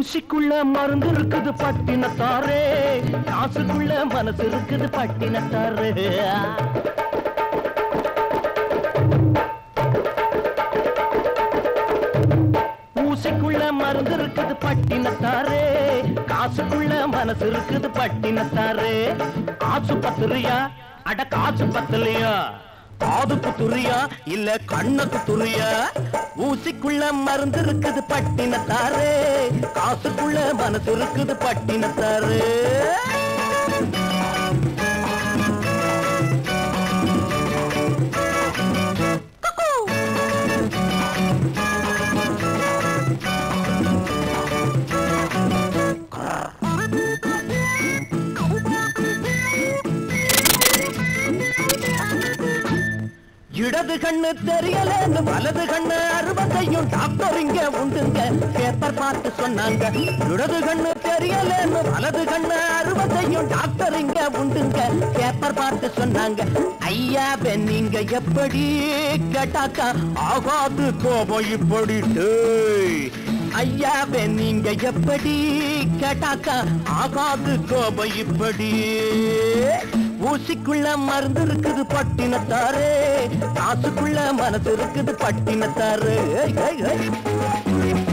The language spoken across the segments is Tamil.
ஊசிக்குள்ள மருந்து இருக்குது பட்டினத்தாரே காசுக்குள்ள மனசு இருக்குது பட்டினத்தாரே ஊசிக்குள்ள மருந்து இருக்குது பட்டினத்தாரே காசுக்குள்ள மனசு இருக்குது பட்டினத்தாரே காசு பத்துறியா அட காசு பத்தலையா காது குத்துறியா இல்ல கண்ணு குத்துறியா ஊசிக்குள்ள மருந்து இருக்குது பட்டினத்தாரே காசுக்குள்ள மனசு இருக்குது பட்டினத்தாரே இடது கண்ணு தெரியலன்னு வலது கண்ணு அறுபத்தையும் டாக்டர் இங்க உண்டுங்க பேப்பர் பார்த்து சொன்னாங்க இடது கண்ணு தெரியலன்னு வலது கண்ணு அறுபத்தையும் டாக்டர் இங்க உண்டுங்க பேப்பர் பார்த்து சொன்னாங்க ஐயா நீங்க எப்படி கேட்டாக்கா ஆகாது கோபம் இப்படி டேய். ஐயாவே நீங்க எப்படி கேட்டாக்கா ஆகாது கோபம் இப்படி ஊசிக்குள்ள மருந்து இருக்குது பட்டினத்தாரே காசுக்குள்ள மனசு இருக்குது பட்டினத்தாரே ஏய், ஏய், ஏய்.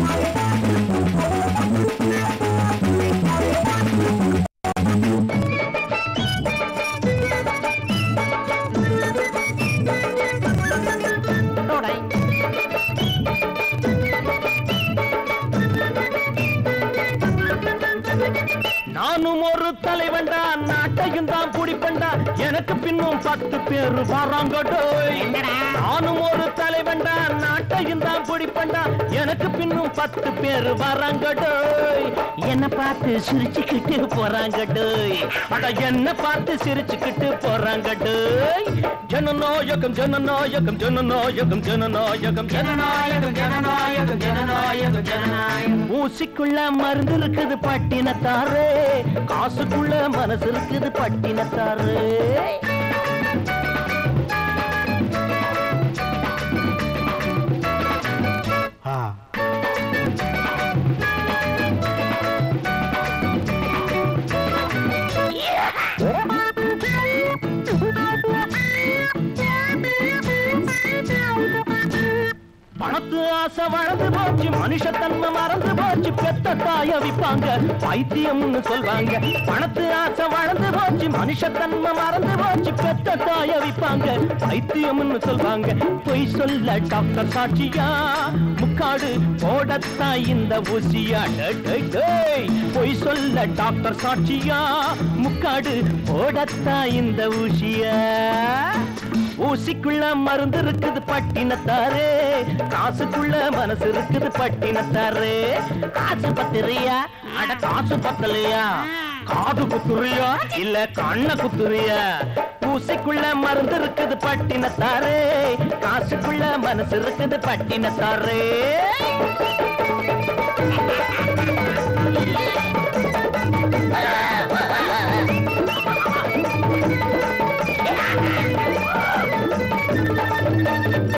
நானும் ஒரு தலைவன்டா நாட்டையும் தான் குடிப்பண்டா எனக்கு பின்னும் பத்து பேர் வராங்கடோ நானும் ஒரு தலைவன்டா நாட்டையும் தான் குடிப்பண்டா எனக்கு பின்னும் பத்து பேர் வராங்கடோ என்ன பார்த்து சிரிச்சுக்கிட்டு போறாங்கடோ அட என்ன பார்த்து சிரிச்சுக்கிட்டு போறாங்கடோ ஜனநாயகம் ஜனநாயகம் ஜனநாயகம் ஜனநாயகம் ஜனநாயகம் ஜனநாயகம் ஜனநாயகம் ஜனநாயகம் ஊசிக்குள்ள மருந்து இருக்குது பட்டினத்தாரே காசுக்குள்ள மனசு இருக்குது பட்டினத்தாரே பணத்து ஆசை வளர்ந்து போச்சு மனுஷத்தன்மை மறந்து போச்சு பெத்த தாய விப்பாங்க பைத்தியம்னு சொல்வாங்க பணத்து ஆசை வளர்ந்து போச்சு மனுஷத்தன்மை மறந்து போச்சு பெத்த தாய விப்பாங்க பைத்தியம்னு சொல்வாங்க பொய் சொல்ல டாக்டர் சாட்சியா முக்காடு போடத்தான் இந்த ஊசியா டேய், டேய், டேய். பொய் சொல்ல டாக்டர் சாட்சியா முக்காடு போடத்தான் இந்த ஊசியா ஊசிக்குள்ள மருந்து இருக்குது பட்டினத்தாரே காசுக்குள்ள மனசு இருக்குது பட்டினத்தாரே காசு பத்திரியா அட காசு பத்தலையா காது குத்துறியா இல்ல கண்ண குத்துறியா ஊசிக்குள்ள மருந்து இருக்குது பட்டினத்தாரே காசுக்குள்ள மனசு இருக்குது பட்டினத்தாரே